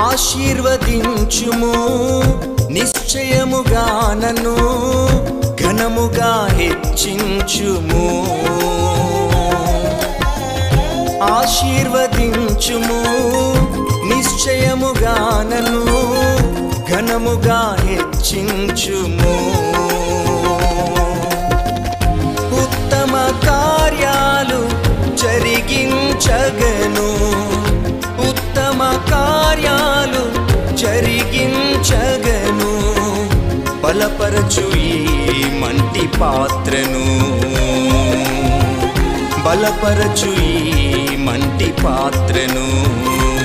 ఆశీర్వదించుము నిశ్చయముగా నన్ను ఘనముగా హెచ్చించుము ఆశీర్వదించుము నిశ్చయముగా నన్ను ఘనముగా హెచ్చించుము ఉత్తమ కార్యాలు జరిగించగను ఉత్తమ కార్యాలు జరిగించగను బలపరచు ఈ మంటి పాత్రను బలపరచు ఈ మంటి పాత్రను